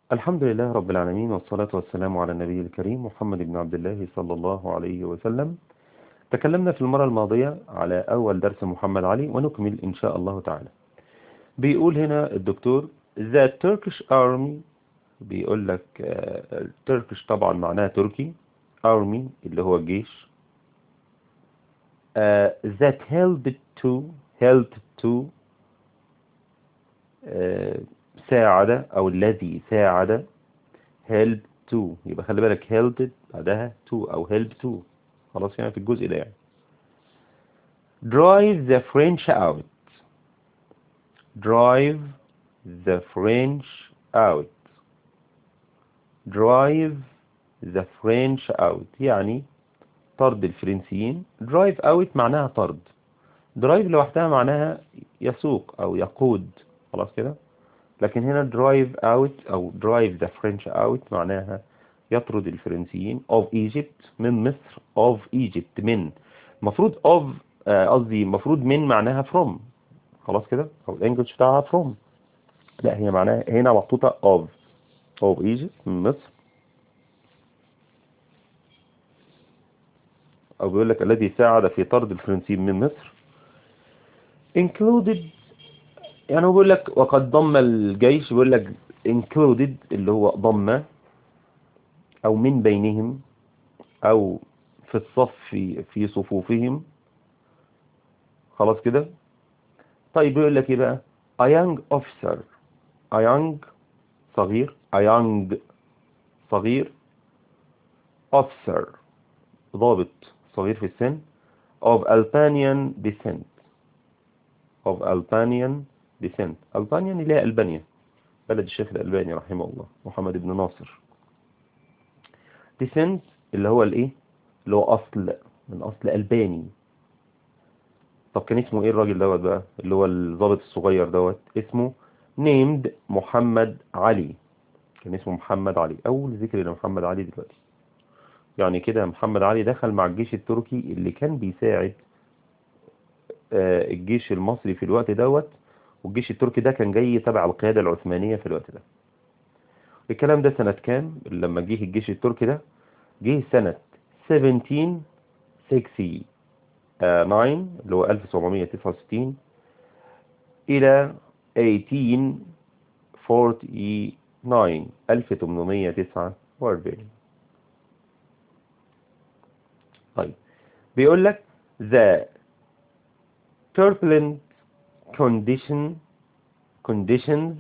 الحمد لله رب العالمين والصلاة والسلام على النبي الكريم محمد بن عبد الله صلى الله عليه وسلم تكلمنا في المرة الماضية على أول درس محمد علي ونكمل إن شاء الله تعالى بيقول هنا الدكتور The Turkish Army بيقول لك تركش طبعا معناها تركي Army اللي هو الجيش uh, that helped to helped to uh, ساعد أو الذي ساعد help to يبقى خلي بالك helped بعدها to أو help to خلاص يعني في الجزء ده يعني drive the French out drive the French out drive the French out يعني طرد الفرنسيين drive out معناها طرد drive لوحدها معناها يسوق أو يقود خلاص كده لكن هنا drive out أو drive the French out معناها يطرد الفرنسيين of Egypt من مصر of Egypt من المفروض of قصدي المفروض من معناها from خلاص كده أو الانجلش بتاعها from لا هي معناها هنا محطوطة of of Egypt من مصر أو بيقول لك الذي ساعد في طرد الفرنسيين من مصر included يعني هو بيقول لك وقد ضم الجيش بيقول لك included اللي هو ضم أو من بينهم أو في الصف في, في صفوفهم خلاص كده طيب بيقول لك ايه بقى a young officer a young صغير a young صغير officer ضابط صغير في السن of Albanian descent of Albanian descent Albanian اللي هي ألبانيا بلد الشيخ الألباني رحمه الله محمد بن ناصر descent اللي هو الايه اللي هو أصل من أصل ألباني طب كان اسمه ايه الراجل دوت بقى اللي هو الضابط الصغير دوت اسمه named محمد علي كان اسمه محمد علي أول ذكر لمحمد علي دلوقتي يعني كده محمد علي دخل مع الجيش التركي اللي كان بيساعد الجيش المصري في الوقت دوت والجيش التركي ده كان جاي تبع القيادة العثمانية في الوقت ده الكلام ده سنة كام لما جه الجيش التركي ده جه سنة 1769 اللي هو 1769 إلى 1849 1849 طيب بيقول لك the turbulent condition conditions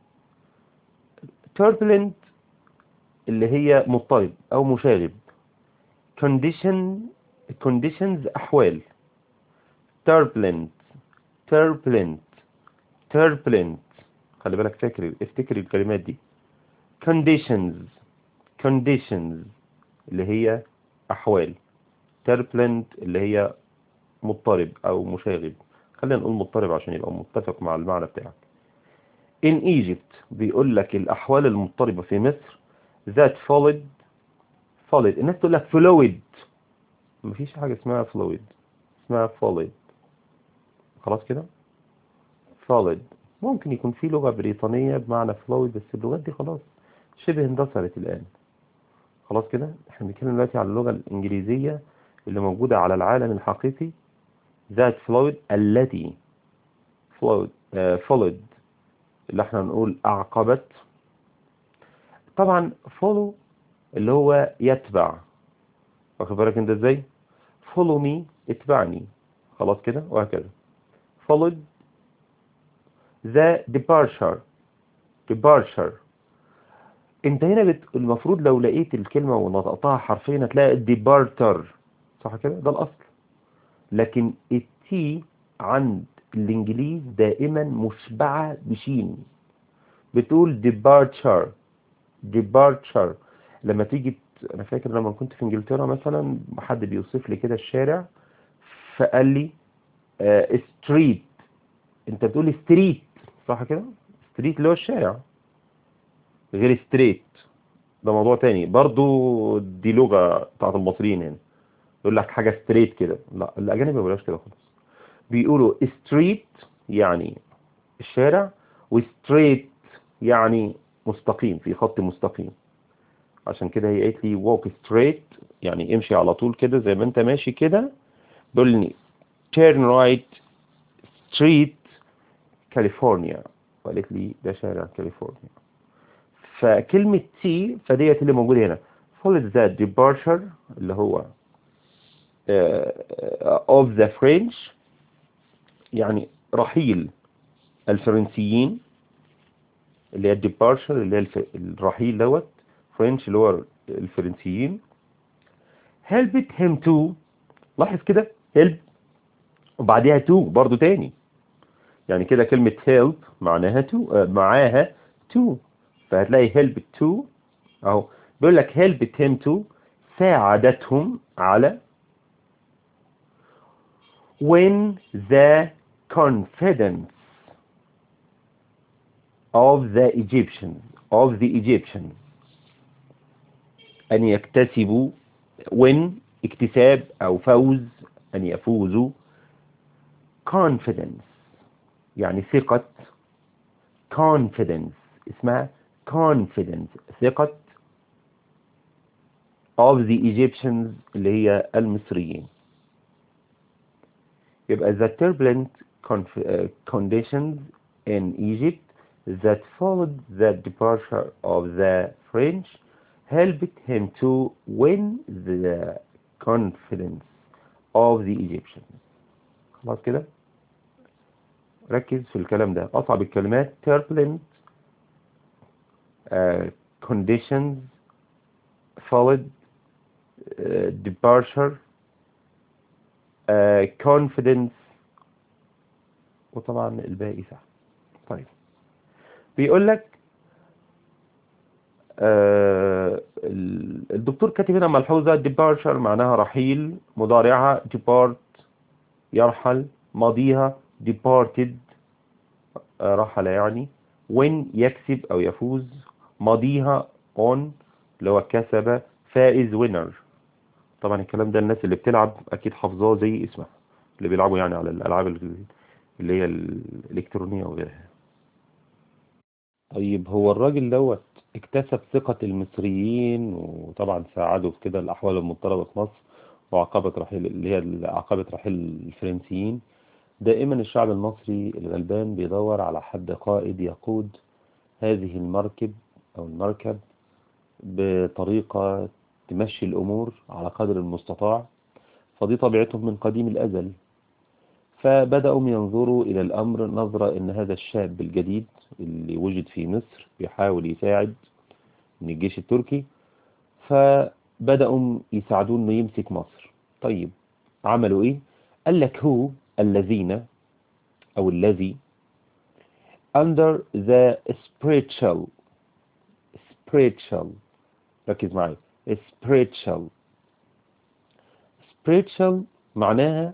turbulent اللي هي مضطرب او مشاغب condition conditions احوال turbulent turbulent turbulent خلي بالك فاكر افتكر الكلمات دي conditions conditions اللي هي احوال turbulent اللي هي مضطرب او مشاغب خلينا نقول مضطرب عشان يبقى متفق مع المعنى بتاعك in Egypt بيقول لك الأحوال المضطربة في مصر that followed followed الناس تقول لك fluid مفيش حاجة اسمها fluid اسمها followed خلاص كده followed ممكن يكون في لغة بريطانية بمعنى fluid بس اللغات دي خلاص شبه اندثرت الآن خلاص كده احنا بنتكلم دلوقتي على اللغة الإنجليزية اللي موجودة على العالم الحقيقي that flowed التي flowed uh, followed اللي احنا نقول أعقبت طبعا follow اللي هو يتبع واخد بالك انت ازاي follow me اتبعني خلاص كده وهكذا followed the departure departure انت هنا بت... المفروض لو لقيت الكلمة ونطقتها حرفيا هتلاقي departure صح كده ده الأصل لكن التي عند الإنجليز دائما مشبعة بشين بتقول departure departure لما تيجي أنا فاكر لما كنت في إنجلترا مثلا حد بيوصف لي كده الشارع فقال لي آه street أنت بتقول street صح كده street اللي هو الشارع غير straight ده موضوع تاني برضو دي لغة بتاعت المصريين هنا يقول لك حاجة ستريت كده لا الأجانب ما بيقولوش كده خالص بيقولوا ستريت يعني الشارع وستريت يعني مستقيم في خط مستقيم عشان كده هي قالت لي walk straight يعني امشي على طول كده زي ما انت ماشي كده بيقول لي turn right street كاليفورنيا وقالت لي ده شارع كاليفورنيا فكلمة تي فديت اللي موجودة هنا follow the departure اللي هو uh, of the French يعني رحيل الفرنسيين اللي هي departure اللي هي الف... الرحيل دوت فرنش اللي هو الفرنسيين helped him to لاحظ كده help وبعديها to برضو تاني يعني كده كلمة help معناها to آه معاها to فهتلاقي help to اهو بيقول لك helped him to ساعدتهم على when the confidence of the Egyptians of the Egyptians أن يكتسبوا when اكتساب أو فوز أن يفوزوا confidence يعني ثقة confidence اسمها confidence ثقة of the Egyptians اللي هي المصريين يبقى the turbulent conditions in Egypt that followed the departure of the French helped him to win the confidence of the Egyptians خلاص كده ركز في الكلام ده أصعب الكلمات turbulent uh, conditions followed uh, departure uh, confidence وطبعا الباقي صح طيب بيقول لك آه الدكتور كاتب هنا ملحوظة departure معناها رحيل مضارعها depart يرحل ماضيها departed آه رحل يعني win يكسب أو يفوز ماضيها on اللي هو كسب فائز winner طبعا الكلام ده الناس اللي بتلعب أكيد حافظاه زي اسمها اللي بيلعبوا يعني على الألعاب اللي هي الإلكترونية وغيرها طيب هو الراجل دوت اكتسب ثقة المصريين وطبعا ساعدوا في كده الأحوال المضطربة في مصر وعقبة رحيل اللي هي عقبة رحيل الفرنسيين دائما الشعب المصري الغلبان بيدور على حد قائد يقود هذه المركب أو المركب بطريقة تمشي الأمور على قدر المستطاع فدي طبيعتهم من قديم الأزل فبدأوا ينظروا إلى الأمر نظرة إن هذا الشاب الجديد اللي وجد في مصر بيحاول يساعد من الجيش التركي فبدأوا يساعدوه إنه يمسك مصر طيب عملوا إيه؟ قال لك هو الذين أو الذي under the spiritual spiritual ركز معي spiritual spiritual معناها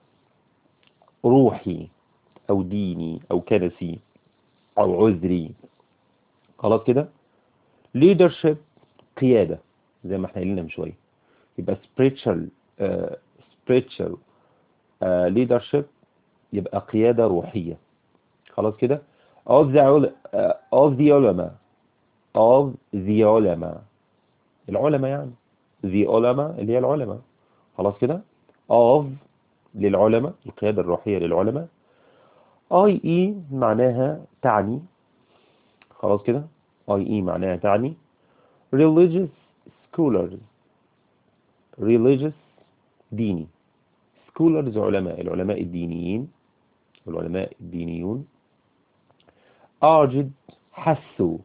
روحي أو ديني أو كنسي أو عذري خلاص كده leadership قيادة زي ما احنا قلنا من شوية يبقى spiritual uh, spiritual uh, leadership يبقى قيادة روحية خلاص كده of the uh, of the علماء of the علماء العلماء يعني the علماء اللي هي العلماء خلاص كده of للعلماء القيادة الروحية للعلماء اي اي معناها تعني خلاص كده اي اي معناها تعني religious scholars religious ديني scholars علماء العلماء الدينيين العلماء الدينيون أرجد حثوا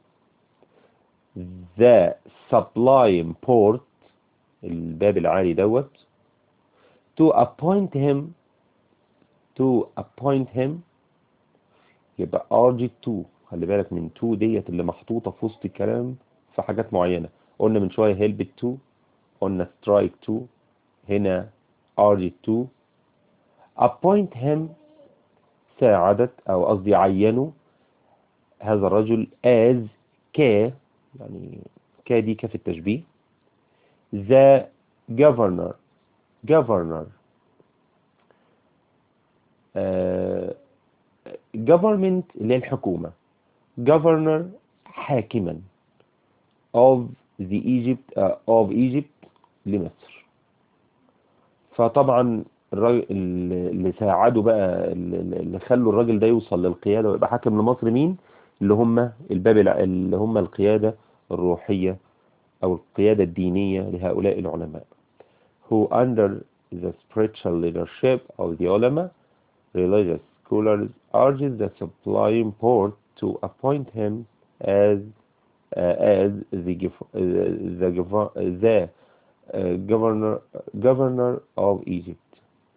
the sublime port الباب العالي دوت to appoint him to appoint him يبقى urged to خلي بالك من to ديت اللي محطوطة في وسط الكلام في حاجات معينة قلنا من شوية help to قلنا strike to هنا urged to appoint him ساعدت أو قصدي عينوا هذا الرجل as ك يعني ك دي كف التشبيه the governor governor uh, government اللي هي الحكومة governor حاكما of the Egypt uh, of Egypt لمصر فطبعا الراجل اللي ساعدوا بقى اللي خلوا الراجل ده يوصل للقيادة ويبقى حاكم لمصر مين اللي هم الباب اللي هم القيادة الروحية أو القيادة الدينية لهؤلاء العلماء who under the spiritual leadership of the ulama religious scholars urges the sublime port to appoint him as uh, as the the, the uh, governor governor of Egypt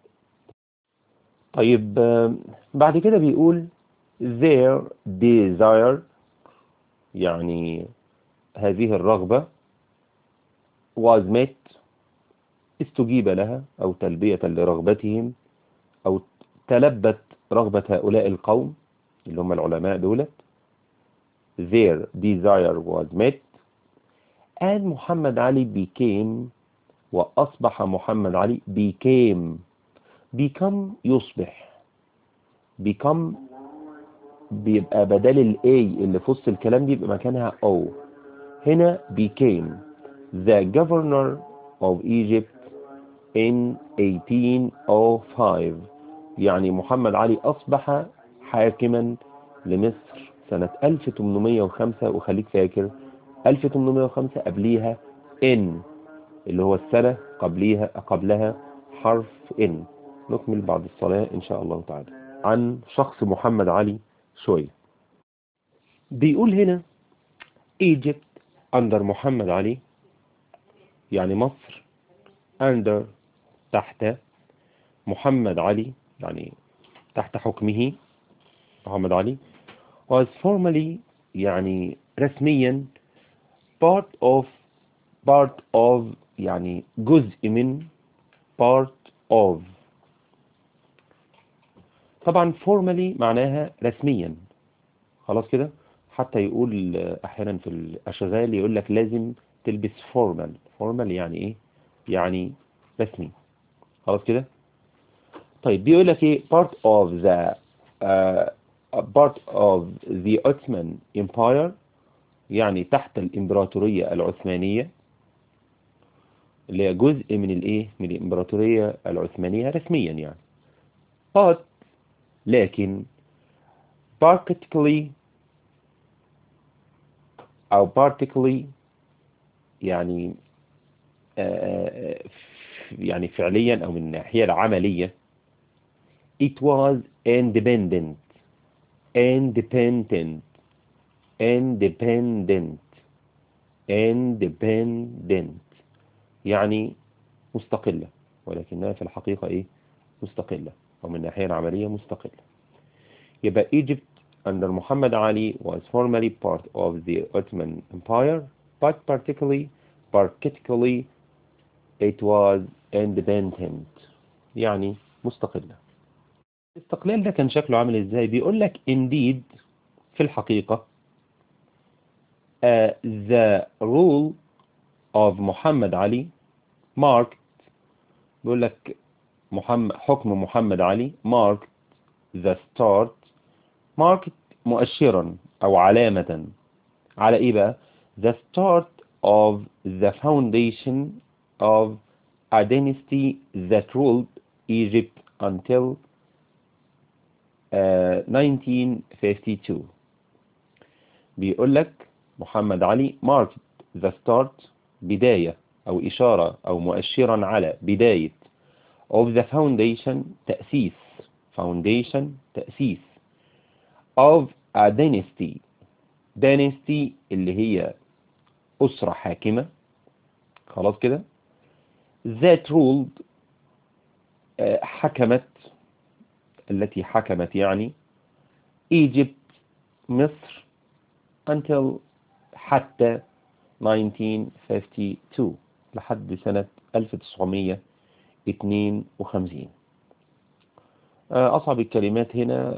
طيب بعد كده بيقول their desire يعني هذه الرغبة was met استجيب لها أو تلبية لرغبتهم أو تلبت رغبة هؤلاء القوم اللي هم العلماء دولت their desire was met and محمد علي became وأصبح محمد علي became become يصبح become بيبقى بدل ال A اللي في وسط الكلام دي يبقى مكانها O هنا became the governor of Egypt in 1805 يعني محمد علي أصبح حاكما لمصر سنة 1805 وخليك فاكر 1805 قبليها N اللي هو السنة قبليها قبلها حرف N نكمل بعد الصلاة إن شاء الله تعالى عن شخص محمد علي شوية بيقول هنا Egypt under محمد علي يعني مصر under تحت محمد علي يعني تحت حكمه محمد علي was formally يعني رسميا part of part of يعني جزء من part of طبعا formally معناها رسميا خلاص كده حتى يقول احيانا في الاشغال يقول لك لازم تلبس formal formal يعني ايه يعني رسمي خلاص كده طيب بيقول لك ايه part of the uh, part of the Ottoman Empire يعني تحت الامبراطورية العثمانية اللي هي جزء من الايه من الامبراطورية العثمانية رسميا يعني but لكن practically أو practically يعني آه يعني فعليا أو من الناحية العملية it was independent independent independent independent يعني مستقلة ولكنها في الحقيقة إيه مستقلة أو من الناحية العملية مستقلة يبقى Egypt under Muhammad Ali was formerly part of the Ottoman Empire but particularly particularly it was independent يعني مستقلة الاستقلال ده كان شكله عامل ازاي بيقول لك indeed في الحقيقة uh, the rule of محمد علي marked بيقول لك محمد حكم محمد علي marked the start marked مؤشرا او علامة على ايه بقى the start of the foundation of a dynasty that ruled Egypt until uh, 1952 بيقول لك محمد علي marked the start بداية أو إشارة أو مؤشرا على بداية of the foundation تأسيس foundation تأسيس of a dynasty dynasty اللي هي أسرة حاكمة خلاص كده that ruled حكمت التي حكمت يعني Egypt مصر until حتى 1952 لحد سنة 1952 أصعب الكلمات هنا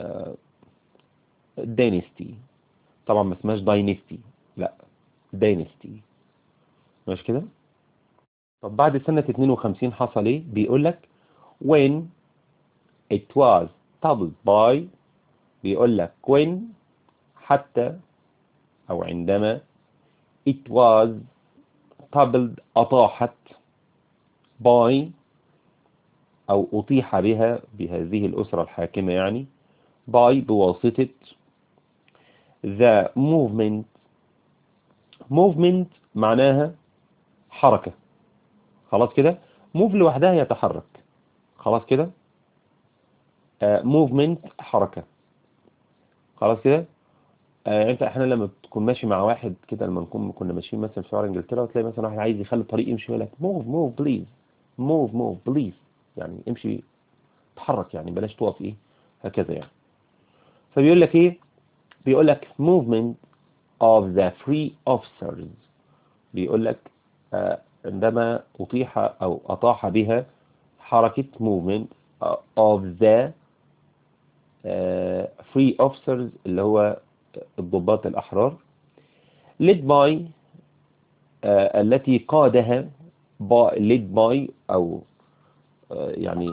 داينستي طبعا ما اسمهاش داينستي لا داينستي مش كده طب بعد سنة 52 حصل ايه بيقول لك when it was doubled by بيقول لك when حتى أو عندما it was coupled أطاحت by أو أطيح بها بهذه الأسرة الحاكمة يعني by بواسطة the movement movement معناها حركة خلاص كده move لوحدها يتحرك خلاص كده uh, movement حركة خلاص كده آه انت احنا لما تكون ماشي مع واحد كده لما نكون كنا ماشيين مثلا في شوارع انجلترا وتلاقي مثلا واحد عايز يخلي الطريق يمشي يقول لك موف موف بليز موف موف بليز يعني امشي تحرك يعني بلاش تقف ايه هكذا يعني فبيقول لك ايه بيقول لك movement of the free officers بيقول لك آه عندما أطيح أو أطاح بها حركة movement of the uh, free officers اللي هو الضباط الأحرار led by uh, التي قادها led by أو uh, يعني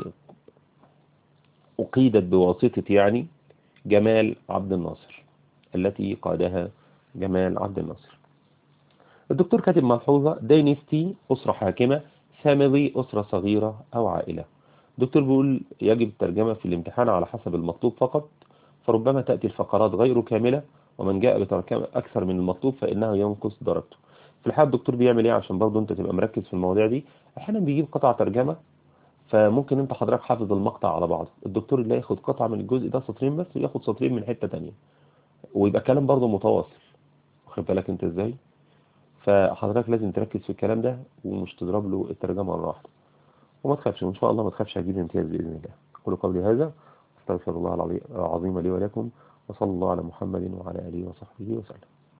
أقيدت بواسطة يعني جمال عبد الناصر التي قادها جمال عبد الناصر الدكتور كاتب ملحوظة داينستي أسرة حاكمة فاميلي أسرة صغيرة أو عائلة الدكتور بيقول يجب الترجمة في الامتحان على حسب المطلوب فقط فربما تأتي الفقرات غير كاملة ومن جاء بترجمة أكثر من المطلوب فإنه ينقص درجته في الحال الدكتور بيعمل إيه عشان برضه أنت تبقى مركز في المواضيع دي أحيانا بيجيب قطع ترجمة فممكن أنت حضرتك حافظ المقطع على بعض الدكتور اللي ياخد قطعة من الجزء ده سطرين بس وياخد سطرين من حتة تانية ويبقى كلام برضه متواصل واخد بالك أنت إزاي فحضرتك لازم تركز في الكلام ده ومش تضرب له الترجمة مرة واحدة وما تخافش وإن شاء الله ما تخافش هجيب امتياز بإذن الله أقول قولي هذا أستغفر الله العظيم لي ولكم وصلى الله على محمد وعلى آله وصحبه وسلم